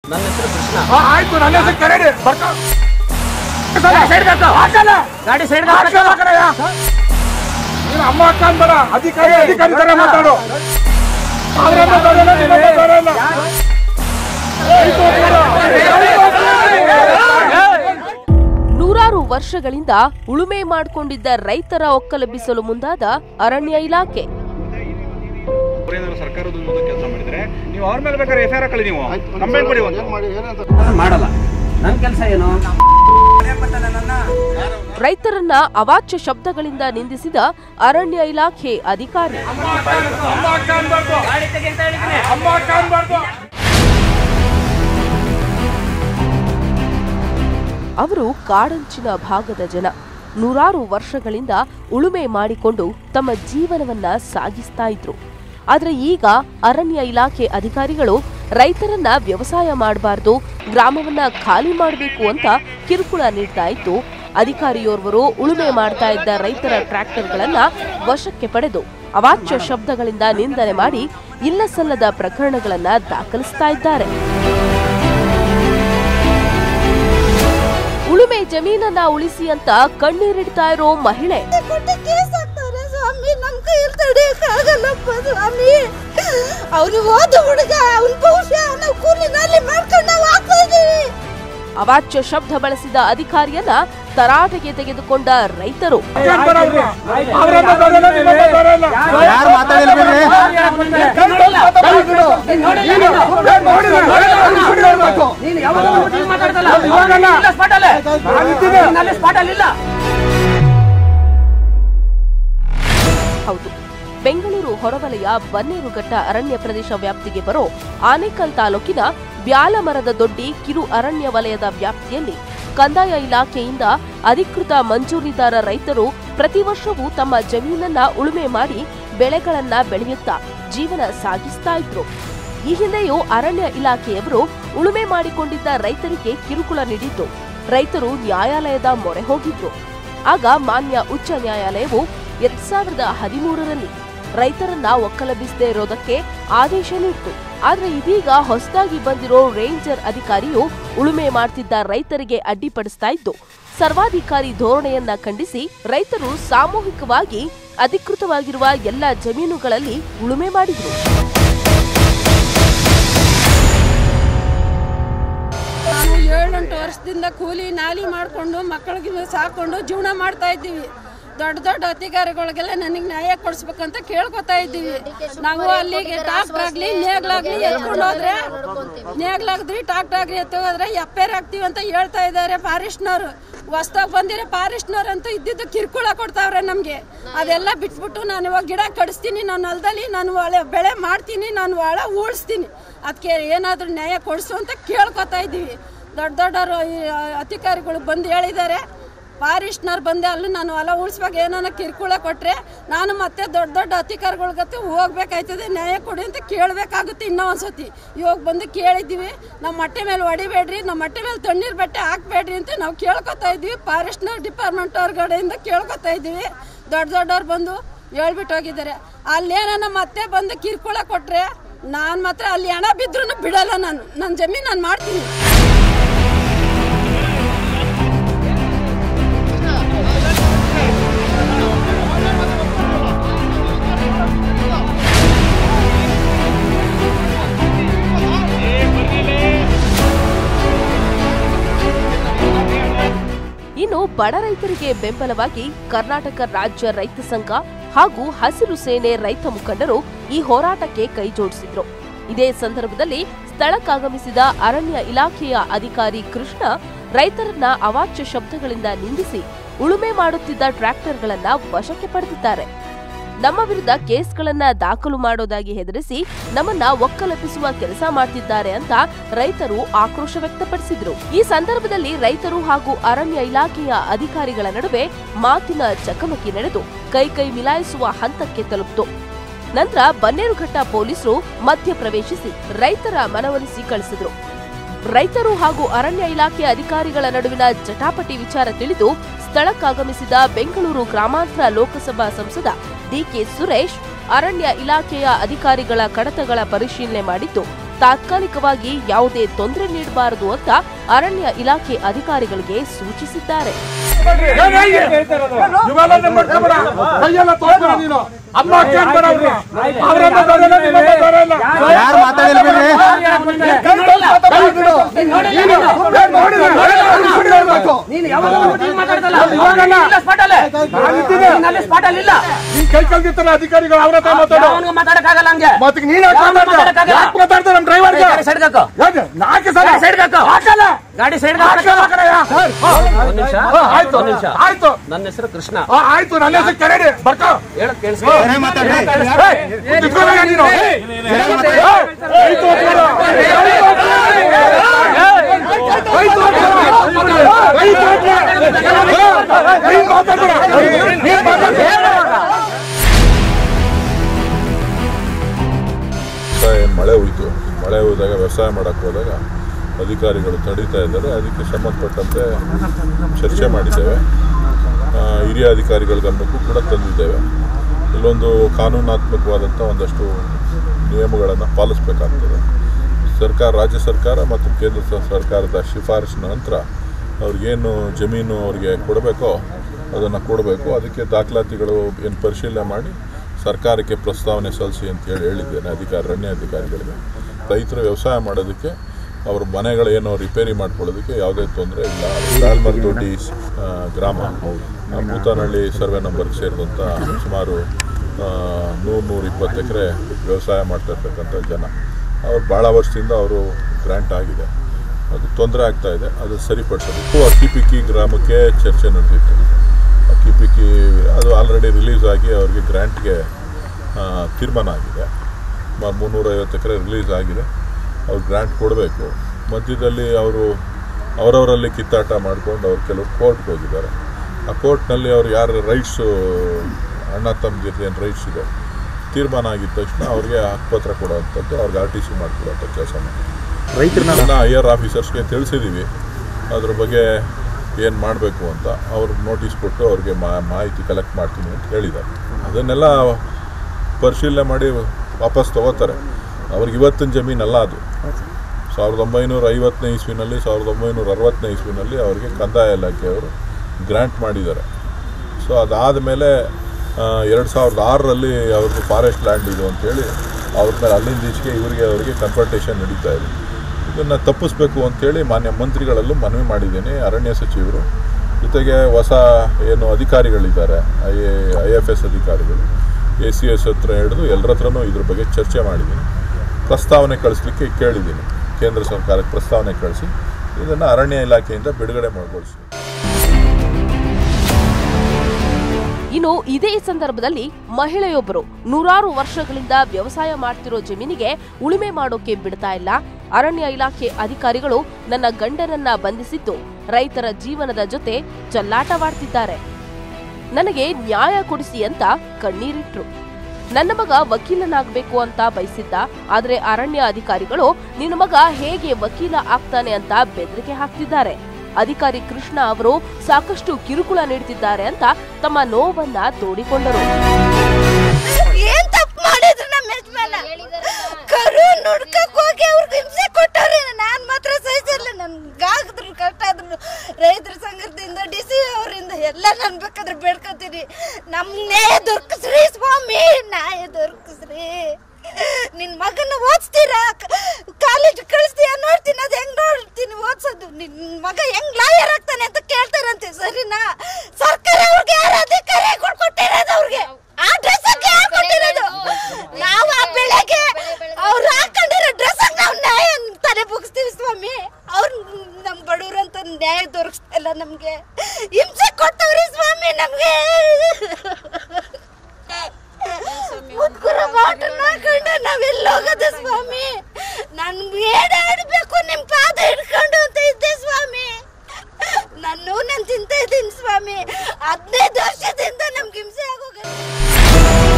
ನನ್ನ ಹೆಸರು ಕೃಷ್ಣ ಆ, ಆಯ್ತು ನನ್ನ ಹೆಸರು ಕರೆಡಿ ಬರ್ಕೊ ಗಾಡಿ ಸೈಡ್ ನೀನು ಅಮ್ಮ ಅಕ್ಕ ಅನ್ಬೇಡ ಅಧಿಕಾರಿ ಅಧಿಕಾರಿ ತರ ಮಾತಾಡು ಅವ್ರನ್ನ ಬರೋಲ್ಲ, ನಿನ್ನನ್ನ ಬರೋಲ್ಲ. ಆಯ್ತು, ನೂರಾರು ವರ್ಷಗಳಿಂದ ಉಳುಮೆ ಮಾಡಿಕೊಂಡಿದ್ದ ರೈತರ ಒಕ್ಕಲೆಬ್ಬಿಸಲು ಮುಂದಾದ ಅರಣ್ಯ ಇಲಾಖೆ ಏನಾದ್ರು ಸರ್ಕಾರದ ಮುಂದೆ ಕೆಲಸ ಮಾಡಿದ್ರೆ ನೀವು ಅವ್ರ ಮೇಲೆ ಬೇಕಾದ್ರೆ ಎಫ್ ಐ ಆರ್ ಹಾಕಲಿ ನೀವು ಕಂಪ್ಲೇಂಟ್ ಕೊಡಿ ಒಂದು ಮಾಡಲ್ಲ ನನ್ನ ಕೆಲಸ ಏನು ರೈತರನ್ನ ಅವಾಚ್ಯ ಶಬ್ದಗಳಿಂದ ನಿಂದಿಸಿದ ಅರಣ್ಯ ಇಲಾಖೆ ಅಧಿಕಾರಿ ಅಮ್ಮ ಅಕ್ಕ ಅನ್ಬಾರ್ದು ಅಮ್ಮ ಅಕ್ಕ ಅನ್ಬಾರ್ದು ಅವರು ಕಾಡಂಚಿನ ಭಾಗದ ಜನ ನೂರಾರು ವರ್ಷಗಳಿಂದ ಉಳುಮೆ ಮಾಡಿಕೊಂಡು ತಮ್ಮ ಜೀವನವನ್ನ ಸಾಗಿಸ್ತಾ ಇದ್ರು ಆದ್ರೆ ಈಗ ಅರಣ್ಯ ಇಲಾಖೆ ಅಧಿಕಾರಿಗಳು ರೈತರನ್ನ ವ್ಯವಸಾಯ ಮಾಡಬಾರ್ದು ಗ್ರಾಮವನ್ನ ಖಾಲಿ ಮಾಡಬೇಕು ಅಂತ ಕಿರುಕುಳ ನೀಡ್ತಾ ಇದ್ದು ಅಧಿಕಾರಿಯೋರ್ವರು ಉಳುಮೆ ಮಾಡ್ತಾ ಇದ್ದ ರೈತರ ಟ್ರ್ಯಾಕ್ಟರ್ಗಳನ್ನ ವಶಕ್ಕೆ ಪಡೆದು ಅವಾಚ್ಯ ಶಬ್ದಗಳಿಂದ ನಿಂದನೆ ಮಾಡಿ ಇಲ್ಲಸಲ್ಲದ ಪ್ರಕರಣಗಳನ್ನ ದಾಖಲಿಸ್ತಾ ಇದ್ದಾರೆ ಉಳುಮೆ ಜಮೀನನ್ನ ಉಳಿಸಿ ಅಂತ ಕಣ್ಣೀರಿಡ್ತಾ ಇರೋ ಮಹಿಳೆ ಕೊಟ್ಟು ಕೇಸ್ ಹಾಕ್ತಾರೆ ಸ್ವಾಮಿ ನಮ್ ಕೈಯಲ್ಲಿ ತಡೆಯಕ್ಕಾಗಲ್ಲಪ್ಪ ಸ್ವಾಮಿ ಅವ್ರು ಓದ ಹುಡುಗ ಅವ್ನ ಭವಿಷ್ಯ ನಾವು ಕೂಲಿನಲ್ಲಿ ಮಾಡ್ಕೊಂಡು ನಾವು ಹಾಕ್ತಾ ಇದೀವಿ ಅವಾಚ್ಯ ಶಬ್ದ ಬಳಸಿದ ಅಧಿಕಾರಿಯನ್ನ ತರಾಟೆಗೆ ತೆಗೆದುಕೊಂಡ ರೈತರು ಅಕ್ಕ ಅನ್ಬೇಡ ಅವ್ರು. ಅವ್ರನ್ನ ಬರೋಲ್ಲ, ನಿನ್ನನ್ನ ಬರೋಲ್ಲ. ಯಾರು ಮಾತಾಡಿಲ್ಲ ಬಿಡ್ರಿ ಹೌದು ಬೆಂಗಳೂರು ಹೊರವಲಯ ಬನ್ನೇರುಘಟ್ಟ ಅರಣ್ಯ ಪ್ರದೇಶ ವ್ಯಾಪ್ತಿಗೆ ಬರೋ ಆನೇಕಲ್ ತಾಲೂಕಿನ ಬ್ಯಾಲಮರದ ದೊಡ್ಡಿ ಕಿರು ಅರಣ್ಯ ವಲಯದ ವ್ಯಾಪ್ತಿಯಲ್ಲಿ ಕಂದಾಯ ಇಲಾಖೆಯಿಂದ ಅಧಿಕೃತ ಮಂಜೂರಿದಾರ ರೈತರು ಪ್ರತಿ ವರ್ಷವೂ ತಮ್ಮ ಜಮೀನನ್ನ ಉಳುಮೆ ಮಾಡಿ ಬೆಳೆಗಳನ್ನ ಬೆಳೆಯುತ್ತಾ ಜೀವನ ಸಾಗಿಸ್ತಾ ಇದ್ರು ಈ ಹಿಂದೆಯೂ ಅರಣ್ಯ ಇಲಾಖೆಯವರು ಉಳುಮೆ ಮಾಡಿಕೊಂಡಿದ್ದ ರೈತರಿಗೆ ಕಿರುಕುಳ ನೀಡಿದ್ದು ರೈತರು ನ್ಯಾಯಾಲಯದ ಮೊರೆ ಹೋಗಿದ್ರು ಆಗ ಮಾನ್ಯ ಉಚ್ಚ ನ್ಯಾಯಾಲಯವು ಎರಡ್ ಸಾವಿರದ ಹದಿಮೂರರಲ್ಲಿ ರೈತರನ್ನ ಒಕ್ಕಲೆಬ್ಬಿಸದೇ ಇರೋದಕ್ಕೆ ಆದೇಶ ನೀಡಿತು ಆದ್ರೆ ಇದೀಗ ಹೊಸದಾಗಿ ಬಂದಿರೋ ರೇಂಜರ್ ಅಧಿಕಾರಿಯು ಉಳುಮೆ ಮಾಡ್ತಿದ್ದ ರೈತರಿಗೆ ಅಡ್ಡಿಪಡಿಸ್ತಾ ಇದ್ದು ಸರ್ವಾಧಿಕಾರಿ ಧೋರಣೆಯನ್ನ ಖಂಡಿಸಿ ರೈತರು ಸಾಮೂಹಿಕವಾಗಿ ಅಧಿಕೃತವಾಗಿರುವ ಎಲ್ಲ ಜಮೀನುಗಳಲ್ಲಿ ಉಳುಮೆ ಮಾಡಿದ್ರು ನಾನು ಏಳೆಂಟು ವರ್ಷದಿಂದ ಕೂಲಿ ನಾಲಿ ಮಾಡ್ಕೊಂಡು ಮಕ್ಕಳಿಗೆ ಸಾಕೊಂಡು ಜೀವನ ಮಾಡ್ತಾ ಇದ್ದೀವಿ ದೊಡ್ಡ ದೊಡ್ಡ ಅಧಿಕಾರಿಗಳಿಗೆಲ್ಲ ನನಗೆ ನ್ಯಾಯ ಕೊಡಿಸ್ಬೇಕಂತ ಕೇಳ್ಕೊತಾ ಇದ್ದೀವಿ ನಾವು ಅಲ್ಲಿಗೆ ಟ್ರಾಕ್ಟರ್ ಆಗ್ಲಿ ನೇಗ್ಲಾಗ್ಲಿ ಎತ್ಕೊಂಡು ಹೋದ್ರೆ ನೇಗ್ಲಾಗ್ದ್ರಿ ಟ್ರಾಕ್ಟರ್ ಆಗ್ಲಿ ಎತ್ತು ಹೋದ್ರೆ ಎಪ್ಪೇರ್ ಹಾಕ್ತೀವಿ ಅಂತ ಹೇಳ್ತಾ ಇದ್ದಾರೆ ಫಾರೆಸ್ಟ್ನವರು ಹೊಸ್ದಾಗ್ ಬಂದಿರೋ ಫಾರೆಸ್ಟ್ನವ್ರು ಅಂತೂ ಇದ್ದಿದ್ದು ಕಿರುಕುಳ ಕೊಡ್ತಾವ್ರೆ ನಮಗೆ ಅದೆಲ್ಲ ಬಿಟ್ಬಿಟ್ಟು ನಾನು ಇವಾಗ ಗಿಡ ಕಡಿಸ್ತೀನಿ ನಾನು ಹೊಲದಲ್ಲಿ ನಾನು ಒಳ್ಳೆ ಬೆಳೆ ಮಾಡ್ತೀನಿ ನಾನು ಒಳ ಉಳಿಸ್ತೀನಿ ಅದಕ್ಕೆ ಏನಾದರೂ ನ್ಯಾಯ ಕೊಡಿಸು ಅಂತ ಕೇಳ್ಕೊತಾ ಇದ್ದೀವಿ ದೊಡ್ಡ ದೊಡ್ಡವರು ಈ ಅಧಿಕಾರಿಗಳು ಬಂದು ಹೇಳಿದ್ದಾರೆ ಫಾರೆಸ್ಟ್ನವ್ರು ಬಂದೆ ಅಲ್ಲಿ ನಾನು ಹೊಲ ಉಳಿಸ್ಬೇಕು ಏನಾನ ಕಿರುಕುಳ ಕೊಟ್ಟರೆ ನಾನು ಮತ್ತೆ ದೊಡ್ಡ ದೊಡ್ಡ ಅಧಿಕಾರಿಗಳ ಜೊತೆ ಹೋಗ್ಬೇಕಾಯ್ತದೆ ನ್ಯಾಯ ಕೊಡಿ ಅಂತ ಕೇಳಬೇಕಾಗುತ್ತೆ ಇನ್ನೂ ಒಂದ್ಸತಿ ಇವಾಗ ಬಂದು ಕೇಳಿದ್ದೀವಿ ನಮ್ಮ ಮಟ್ಟೆ ಮೇಲೆ ಹೊಡಿಬೇಡ್ರಿ ನಮ್ಮ ಮಟ್ಟೆ ಮೇಲೆ ತಣ್ಣೀರು ಬಟ್ಟೆ ಹಾಕ್ಬೇಡ್ರಿ ಅಂತ ನಾವು ಕೇಳ್ಕೊತಾ ಇದ್ದೀವಿ ಫಾರೆಸ್ಟ್ನವ್ರ ಡಿಪಾರ್ಟ್ಮೆಂಟ್ ಅವ್ರ ಕಡೆಯಿಂದ ಕೇಳ್ಕೊತಾ ಇದ್ದೀವಿ ದೊಡ್ಡ ದೊಡ್ಡವ್ರು ಬಂದು ಹೇಳ್ಬಿಟ್ಟು ಹೋಗಿದ್ದಾರೆ ಅಲ್ಲೇನ ಮತ್ತೆ ಬಂದು ಕಿರುಕುಳ ಕೊಟ್ಟರೆ ನಾನು ಮಾತ್ರ ಅಲ್ಲಿ ಹಣ ಬಿದ್ರೂ ಬಿಡಲ್ಲ ನಾನು ನನ್ನ ಜಮೀನು ನಾನು ಮಾಡ್ತೀನಿ ಇನ್ನು ಬಡ ರೈತರಿಗೆ ಬೆಂಬಲವಾಗಿ ಕರ್ನಾಟಕ ರಾಜ್ಯ ರೈತ ಸಂಘ ಹಾಗೂ ಹಸಿರು ಸೇನೆ ರೈತ ಮುಖಂಡರು ಈ ಹೋರಾಟಕ್ಕೆ ಕೈ ಜೋಡಿಸಿದ್ರು ಇದೇ ಸಂದರ್ಭದಲ್ಲಿ ಸ್ಥಳಕ್ಕಾಗಮಿಸಿದ ಅರಣ್ಯ ಇಲಾಖೆಯ ಅಧಿಕಾರಿ ಕೃಷ್ಣ ರೈತರನ್ನ ಅವಾಚ್ಯ ಶಬ್ದಗಳಿಂದ ನಿಂದಿಸಿ ಉಳುಮೆ ಮಾಡುತ್ತಿದ್ದ ಟ್ರ್ಯಾಕ್ಟರ್ಗಳನ್ನ ವಶಕ್ಕೆ ಪಡೆದಿದ್ದಾರೆ ನಮ್ಮ ವಿರುದ್ಧ ಕೇಸ್ಗಳನ್ನ ದಾಖಲು ಮಾಡೋದಾಗಿ ಹೆದರಿಸಿ ನಮ್ಮನ್ನ ಒಕ್ಕಲೆಬ್ಬಿಸುವ ಕೆಲಸ ಮಾಡ್ತಿದ್ದಾರೆ ಅಂತ ರೈತರು ಆಕ್ರೋಶ ವ್ಯಕ್ತಪಡಿಸಿದ್ರು ಈ ಸಂದರ್ಭದಲ್ಲಿ ರೈತರು ಹಾಗೂ ಅರಣ್ಯ ಇಲಾಖೆಯ ಅಧಿಕಾರಿಗಳ ನಡುವೆ ಮಾತಿನ ಚಕಮಕಿ ನಡೆದು ಕೈ ಕೈ ಮಿಲಾಯಿಸುವ ಹಂತಕ್ಕೆ ತಲುಪಿತು ನಂತರ ಬನ್ನೇರುಘಟ್ಟ ಪೊಲೀಸರು ಮಧ್ಯ ಪ್ರವೇಶಿಸಿ ರೈತರ ಮನವೊಲಿಸಿ ಕಳಿಸಿದ್ರು ರೈತರು ಹಾಗೂ ಅರಣ್ಯ ಇಲಾಖೆ ಅಧಿಕಾರಿಗಳ ನಡುವಿನ ಜಟಾಪಟಿ ವಿಚಾರ ತಿಳಿದು ಸ್ಥಳಕ್ಕಾಗಮಿಸಿದ ಬೆಂಗಳೂರು ಗ್ರಾಮಾಂತರ ಲೋಕಸಭಾ ಸಂಸದ ಡಿಕೆ ಸುರೇಶ್ ಅರಣ್ಯ ಇಲಾಖೆಯ ಅಧಿಕಾರಿಗಳ ಕಡತಗಳ ಪರಿಶೀಲನೆ ಮಾಡಿದ್ದು ತಾತ್ಕಾಲಿಕವಾಗಿ ಯಾವುದೇ ತೊಂದರೆ ನೀಡಬಾರದು ಅಂತ ಅರಣ್ಯ ಇಲಾಖೆ ಅಧಿಕಾರಿಗಳಿಗೆ ಸೂಚಿಸಿದ್ದಾರೆ ಇವೆಲ್ಲ ಮಾಡ್ಕೊಬೇಡ ಕೈಯೆಲ್ಲ ತೋರ್ಸ್ಬೇಡ ನೀನು ಅಮ್ಮ ಕೇಳ್ಬೇಡ ಅವ್ರನ್ನ ಅವ್ರನ್ನ ತಡೆಯಲ್ಲ, ನಿನ್ನನ್ನ ತಡೆಯಲ್ಲ. ಯಾರು ಮಾತಾಡಿಲ್ಲ ಬಿಡ್ರಿ ಕೈ ತೋರ್ಸ್ಬೇಡ, ಕೈ ಬಿಡು. ನೀನು, ಏ, ನೋಡಿಲ್ಲ, ಏ, ನೋಡಿರ್ಬೇಕು. ನೀನು ಯಾವಾಗ ಮಾತಾಡ್ತಲ್ಲ ಇವಾಗಲ್ಲ. ಸ್ಪಾಟ್ ಅಲ್ಲೇ ನಾನಿದ್ದೀನಿ. ಅಲ್ಲಿ ಸ್ಪಾಟ್ ಅಲ್ಲಿ ಇಲ್ಲ ನೀನ್ ಕೈ ಕಲ್ದಿರ್ತಾರ ಅಧಿಕಾರಿಗಳು ಅವ್ರ ಹತ್ರ ಮಾತಾಡು ಅವನಿಗೆ ಮಾತಾಡಕ್ಕಾಗಲ್ಲ ಹಂಗೆ ಮತ್ತೆ ನೀನ್ ಯಾಕೆ ಯಾವ್ದು ಮಾತಾಡ್ತೀಯ? ಮಾತಾಡಕ್ಕಾಗಲ್ಲ? ಯಾಕೆ ಮಾತಾಡ್ತೀಯ ನಮ್ ಡ್ರೈವರ್ಗೆ ಗಾಡಿ ಸೈಡ್ ಹಾಕು ಯಾಕೆ? ನಾಲ್ಕು ಸಲ ಗಾಡಿ ಸೈಡ್ ಹಾಕು ಹಾಕಲ್ಲ ಗಾಡಿ ಸೈಡ್ ಹಾಕಲ್ಲ ಕಣಯ್ಯ. ಒಂದ್ ನಿಮಿಷ ಹಾ, ಆಯ್ತು ಒಂದ್ ನಿಮಿಷ ಆಯ್ತು ನನ್ನ ಹೆಸರು ಕೃಷ್ಣ ಹಾ, ಆಯ್ತು ನನ್ನ ಹೆಸರು ಕರೆಡಿ ಬರ್ಕೋ ಹೇಳಕ್ ಕೇಳಿಸ್ಕೊ ಸರಿ ಮಾತಾಡ್ರಿ ಏಯ್, ನಿಂತ್ಕೊಳ್ಳಯ್ಯ ನೀನು ಏಯ್, ಕೈ ತೋರ್ಸ್ಬೇಡ. ಕೈ ತೋರ್ಸ್ಬೇಡ. ಕೈ ತೋರ್ಸ್ಬೇಡ. ನೀನ್ ಮಾತಾಡ್ಬೇಡ. ನೀನ್ ಮಾತಾಡ್ಬೇಡ. ವ್ಯವಸಾಯ ಮಳೆ ಹೋಯ್ತು ಮಳೆ ಹೋದಾಗ ವ್ಯವಸಾಯ ಮಾಡೋಕ್ಕೆ ಹೋದಾಗ ಅಧಿಕಾರಿಗಳು ತಡೀತಾ ಇದ್ದಾರೆ ಅದಕ್ಕೆ ಸಂಬಂಧಪಟ್ಟಂತೆ ಚರ್ಚೆ ಮಾಡಿದ್ದೇವೆ ಆ, ಹಿರಿಯ ಅಧಿಕಾರಿಗಳ ಗಮನಕ್ಕೂ ಕೂಡ ತಂದಿದ್ದೇವೆ ಇಲ್ಲೊಂದು ಕಾನೂನಾತ್ಮಕವಾದಂಥ ಒಂದಷ್ಟು ನಿಯಮಗಳನ್ನು ಪಾಲಿಸಬೇಕಾಗ್ತದೆ ಸರ್ಕಾರ ರಾಜ್ಯ ಸರ್ಕಾರ ಮತ್ತು ಕೇಂದ್ರ ಸ- ಸರ್ಕಾರದ ಶಿಫಾರಸಿನ ನಂತರ ಅವ್ರಿಗೇನು ಜಮೀನು ಅವ್ರಿಗೆ ಕೊಡಬೇಕೋ ಅದನ್ನು ಕೊಡಬೇಕು ಅದಕ್ಕೆ ದಾಖಲಾತಿಗಳು ಏನು ಪರಿಶೀಲನೆ ಮಾಡಿ ಸರ್ಕಾರಕ್ಕೆ ಪ್ರಸ್ತಾವನೆ ಸಲ್ಲಿಸಿ ಅಂತ ಹೇಳಿ ಹೇಳಿದ್ದೇನೆ ಅಧಿಕಾರಿ ಅರಣ್ಯ ಅಧಿಕಾರಿಗಳಿಗೆ ರೈತರು ವ್ಯವಸಾಯ ಮಾಡೋದಕ್ಕೆ ಅವ್ರ ಮನೆಗಳು ಏನೋ ರಿಪೇರಿ ಮಾಡ್ಕೊಳ್ಳೋದಕ್ಕೆ ಯಾವುದೇ ತೊಂದರೆ ಇಲ್ಲ ದಾಲ್ಮರ್ ದೊಡ್ಡಿ ಆ, ಗ್ರಾಮ ಆ, ಮೂತನಹಳ್ಳಿ ಸರ್ವೆ ನಂಬರ್ಗೆ ಸೇರಿದಂಥ ಸುಮಾರು ನೂರು ನೂರ ಇಪ್ಪತ್ತು ಎಕರೆ ವ್ಯವಸಾಯ ಮಾಡ್ತಾ ಇರ್ತಕ್ಕಂಥ ಜನ ಅವ್ರು ಭಾಳ ವರ್ಷದಿಂದ ಅವರು ಗ್ರ್ಯಾಂಟ್ ಆಗಿದೆ ಅದು ತೊಂದರೆ ಆಗ್ತಾ ಇದೆ ಅದು ಸರಿಪಡಿಸಬೇಕು ಅಕ್ಕಿಪಿಕ್ಕಿ ಗ್ರಾಮಕ್ಕೆ ಚರ್ಚೆ ನಡೆದಿತ್ತು ಅಕ್ಕಿಪಿಕ್ಕಿ ಅದು ಆಲ್ರೆಡಿ ರಿಲೀಸ್ ಆಗಿ ಅವ್ರಿಗೆ ಗ್ರ್ಯಾಂಟ್ಗೆ ತೀರ್ಮಾನ ಆಗಿದೆ ಮ- ಮುನ್ನೂರೈವತ್ತು ಎಕರೆ ರಿಲೀಸ್ ಆಗಿದೆ ಅವ್ರು ಗ್ರ್ಯಾಂಟ್ ಕೊಡಬೇಕು ಮಧ್ಯದಲ್ಲಿ ಅವರು ಅವರವರಲ್ಲಿ ಕಿತ್ತಾಟ ಮಾಡ್ಕೊಂಡು ಅವ್ರು ಕೆಲವರು ಕೋರ್ಟ್ಗೆ ಹೋಗಿದ್ದಾರೆ ಆ ಕೋರ್ಟ್ನಲ್ಲಿ ಅವ್ರು ಯಾರ ರೈಟ್ಸು ಅಣ್ಣ ತಮ್ಮದಿರ್ದು ಏನು ರೈಟ್ಸ್ ಇದೆ ತೀರ್ಮಾನ ಆಗಿದ ತಕ್ಷಣ ಅವ್ರಿಗೆ ಹಕ್ಕುಪತ್ರ ಕೊಡುವಂಥದ್ದು ಅವ್ರಿಗೆ ಆರ್ ಟಿ ಸಿ ಮಾಡಿಕೊಡುವಂಥ ಕೆಲಸ ಮಾಡಿ ರೈತರನ್ನ ಹೈಯರ್ ಆಫೀಸರ್ಸ್ಗೆ ತಿಳಿಸಿದ್ದೀವಿ ಅದ್ರ ಬಗ್ಗೆ ಏನು ಮಾಡಬೇಕು ಅಂತ ಅವ್ರು ನೋಟಿಸ್ ಕೊಟ್ಟು ಅವ್ರಿಗೆ ಮಾ- ಮಾಹಿತಿ ಕಲೆಕ್ಟ್ ಮಾಡ್ತೀನಿ ಅಂತ ಹೇಳಿದ್ದಾರೆ ಅದನ್ನೆಲ್ಲ ಪರಿಶೀಲನೆ ಮಾಡಿ ವಾಪಸ್ ತಗೋತಾರೆ ಅವ್ರಿಗೆ ಇವತ್ತಿನ ಜಮೀನಲ್ಲ ಅದು ಸಾವಿರದ ಒಂಬೈನೂರ ಐವತ್ತನೇ ಇಸ್ವಿನಲ್ಲಿ ಸಾವಿರದ ಒಂಬೈನೂರ ಅರವತ್ತನೇ ಇಸ್ವಿನಲ್ಲಿ ಅವರಿಗೆ ಕಂದಾಯ ಇಲಾಖೆಯವರು ಗ್ರ್ಯಾಂಟ್ ಮಾಡಿದ್ದಾರೆ ಸೊ ಅದಾದ ಮೇಲೆ ಎರಡು ಸಾವಿರದ ಆರರಲ್ಲಿ ಅವ್ರದ್ದು ಫಾರೆಸ್ಟ್ ಲ್ಯಾಂಡ್ ಇದು ಅಂತೇಳಿ ಅವ್ರ ಮೇಲೆ ಅಲ್ಲಿಂದ ಈಚೆಗೆ ಇವರಿಗೆ ಅವರಿಗೆ ಕನ್ಫರ್ಟೇಷನ್ ನಡೀತಾ ಇದೆ ಇದನ್ನು ತಪ್ಪಿಸ್ಬೇಕು ಅಂತೇಳಿ ಮಾನ್ಯ ಮಂತ್ರಿಗಳಲ್ಲೂ ಮನವಿ ಮಾಡಿದ್ದೀನಿ ಅರಣ್ಯ ಸಚಿವರು ಜೊತೆಗೆ ಹೊಸ ಏನು ಅಧಿಕಾರಿಗಳಿದ್ದಾರೆ I A I F S ಅಧಿಕಾರಿಗಳು ಎ ಸಿ ಎಸ್ ಹತ್ರ ಹಿಡಿದು ಎಲ್ಲರ ಹತ್ರನೂ ಇದ್ರ ಬಗ್ಗೆ ಚರ್ಚೆ ಮಾಡಿದ್ದೀನಿ ಪ್ರಸ್ತಾವನೆ ಕಳಿಸ್ಲಿಕ್ಕೆ ಕೇಳಿದ್ದೀನಿ ಕೇಂದ್ರ ಸರ್ಕಾರಕ್ಕೆ ಪ್ರಸ್ತಾವನೆ ಕಳಿಸಿ ಇದನ್ನು ಅರಣ್ಯ ಇಲಾಖೆಯಿಂದ ಬಿಡುಗಡೆ ಮಾಡಿಗೊಳಿಸಿ ಇನ್ನು ಇದೇ ಸಂದರ್ಭದಲ್ಲಿ ಮಹಿಳೆಯೊಬ್ಬರು ನೂರಾರು ವರ್ಷಗಳಿಂದ ವ್ಯವಸಾಯ ಮಾಡ್ತಿರೋ ಜಮೀನಿಗೆ ಉಳುಮೆ ಮಾಡೋಕೆ ಬಿಡ್ತಾ ಇಲ್ಲ ಅರಣ್ಯ ಇಲಾಖೆ ಅಧಿಕಾರಿಗಳು ನನ್ನ ಗಂಡನನ್ನ ಬಂಧಿಸಿದ್ದು ರೈತರ ಜೀವನದ ಜೊತೆ ಚೆಲ್ಲಾಟವಾಡ್ತಿದ್ದಾರೆ ನನಗೆ ನ್ಯಾಯ ಕೊಡಿಸಿ ಅಂತ ಕಣ್ಣೀರಿಟ್ರು ನನ್ನ ಮಗ ವಕೀಲನಾಗಬೇಕು ಅಂತ ಬಯಸಿದ್ದ ಆದ್ರೆ ಅರಣ್ಯ ಅಧಿಕಾರಿಗಳು ನಿನ್ನ ಮಗ ಹೇಗೆ ವಕೀಲ ಆಗ್ತಾನೆ ಅಂತ ಬೆದರಿಕೆ ಹಾಕ್ತಿದ್ದಾರೆ ಅಧಿಕಾರಿ ಕೃಷ್ಣ ಅವರು ಸಾಕಷ್ಟು ಕಿರುಕುಳ ನೀಡುತ್ತಿದ್ದಾರೆ ಅಂತ ತಮ್ಮ ನೋವನ್ನ ತೋಡಿಕೊಂಡರು ಏನ್ ತಪ್ಪು ಮಾಡಿದ್ರು ನಮ್ಮ ಯಜಮಾನ ಕರು ನುಡ್ಕಕ್ ಹೋಗಿ ಅವ್ರಿಗೆ ಹಿಂಸೆ ಕೊಟ್ಟವ್ರೆ ನಾನ್ ಮಾತ್ರ ಸಹಿಸಲ್ಲ ನನ್ಗಾಗದ್ರು ಕಷ್ಟ ಆದ್ರು ರೈತರ ಸಂಘದಿಂದ ಡಿ ಸಿ ಅವರಿಂದ ಎಲ್ಲ ನನ್ ಬೇಕಾದ್ರೆ ಬೇಡ್ಕೊತೀನಿ ನಮ್ ನ್ಯಾಯ ದೊರಕಿಸ್ರಿ ಸ್ವಾಮಿ ನ್ಯಾಯ ದೊರಕಿಸ್ರಿ ನಿನ್ ಮಗನ ಓದಿಸ್ತೀರಾ ಕಾಲೇಜ್ ಕಳಿಸ್ತೀಯ ನೋಡ್ತೀನಿ ಅದ್ ಹೆಂಗ್ ನೋಡ್ತೀನಿ ಓದ್ಸೋದು ನಿನ್ ಮಗ ಹೆಂಗ್ ಲಾಯರ್ ಆಗ್ತಾನೆ ಅಂತ ಕೇಳ್ತಾರಂತೆ ಸರಿನಾ ಸರ್ಕಾರ ಅವ್ರಿಗೆ ಯಾರು ಅಧಿಕಾರ ಕೊಟ್ಟಿರೋದು ಅವ್ರಿಗೆ ಆ ಡ್ರೆಸ್ ಯಾರು ಕೊಟ್ಟಿರೋದು ನಾವು ಆ ಬೆಳೆಗೆ ಅವ್ರು ಹಾಕೊಂಡಿರೋ ಡ್ರೆಸ್ ನಾವು ನ್ಯಾಯ ತಲೆ ಬುಗಿಸ್ತೀವಿ ಸ್ವಾಮಿ ಅವ್ರು ನಮ್ ಬಡವ್ರಂತ ನ್ಯಾಯ ದೊರಕಿಸ್ತಾ ಇಲ್ಲ ನಮ್ಗೆ ಹಿಂಸೆ ಕೊಟ್ಟವ್ರಿ ಸ್ವಾಮಿ ನಮ್ಗೆ ಮುದ್ಕುರ ಬಾಟನ್ನ ಹಾಕೊಂಡು ನಾವೆಲ್ಲ ಹೋಗೋದು ಸ್ವಾಮಿ ನನ್ ಏಡಾಡ್ಬೇಕು ನಿಮ್ ಪಾದ ಹಿಡ್ಕೊಂಡು ಅಂತ ಇದ್ದೆ ಸ್ವಾಮಿ ನಾನು ನಾನು ತಿಂತ ಇದ್ದೀನಿ ಸ್ವಾಮಿ ಹದಿನೈದು ವರ್ಷದಿಂದ ನಮ್ಗೆ ಹಿಂಸೆ ಆಗೋಗಿದೆ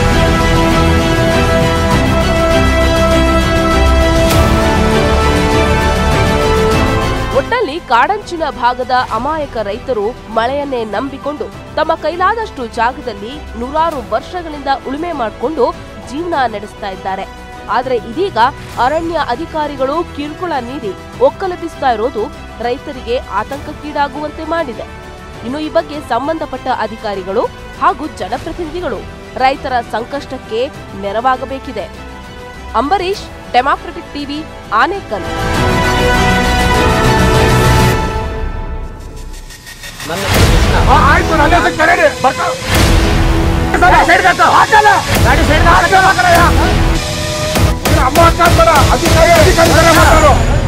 ಒಟ್ಟಲ್ಲಿ ಕಾಡಂಚಿನ ಭಾಗದ ಅಮಾಯಕ ರೈತರು ಮಳೆಯನ್ನೇ ನಂಬಿಕೊಂಡು ತಮ್ಮ ಕೈಲಾದಷ್ಟು ಜಾಗದಲ್ಲಿ ನೂರಾರು ವರ್ಷಗಳಿಂದ ಉಳುಮೆ ಮಾಡಿಕೊಂಡು ಜೀವನ ನಡೆಸ್ತಾ ಇದ್ದಾರೆ ಆದ್ರೆ ಇದೀಗ ಅರಣ್ಯ ಅಧಿಕಾರಿಗಳು ಕಿರುಕುಳ ನೀಡಿ ಒಕ್ಕಲೆಬ್ಬಿಸ್ತಾ ಇರೋದು ರೈತರಿಗೆ ಆತಂಕಕ್ಕೀಡಾಗುವಂತೆ ಮಾಡಿದೆ ಇನ್ನು ಈ ಬಗ್ಗೆ ಸಂಬಂಧಪಟ್ಟ ಅಧಿಕಾರಿಗಳು ಹಾಗೂ ಜನಪ್ರತಿನಿಧಿಗಳು ರೈತರ ಸಂಕಷ್ಟಕ್ಕೆ ನೆರವಾಗಬೇಕಿದೆ ಅಂಬರೀಶ್ ಡೆಮಾಕ್ರೆಟಿಕ್ ಟಿವಿ ಆನೇಕಲ್ ನನ್ನ ಹೆಸರು ಕೃಷ್ಣ ಆ, ಆಯ್ತು ನನ್ನ ಹೆಸರು ಕರೀರಿ ಬರ್ತಾ ಸೈಡ್ ಹಾಕು. ಹಾಕಲ್ಲ ಗಾಡಿ ಸೈಡ್ ಹಾಕು. ಹಾಕಲ್ಲ, ಹಾಕಲ್ಲ. ನೀನು ಅಮ್ಮ ಅಕ್ಕ ಬೇಡ ಅಧಿಕಾರಿ ಅಧಿಕಾರಿ ತರ ಮಾತಾಡು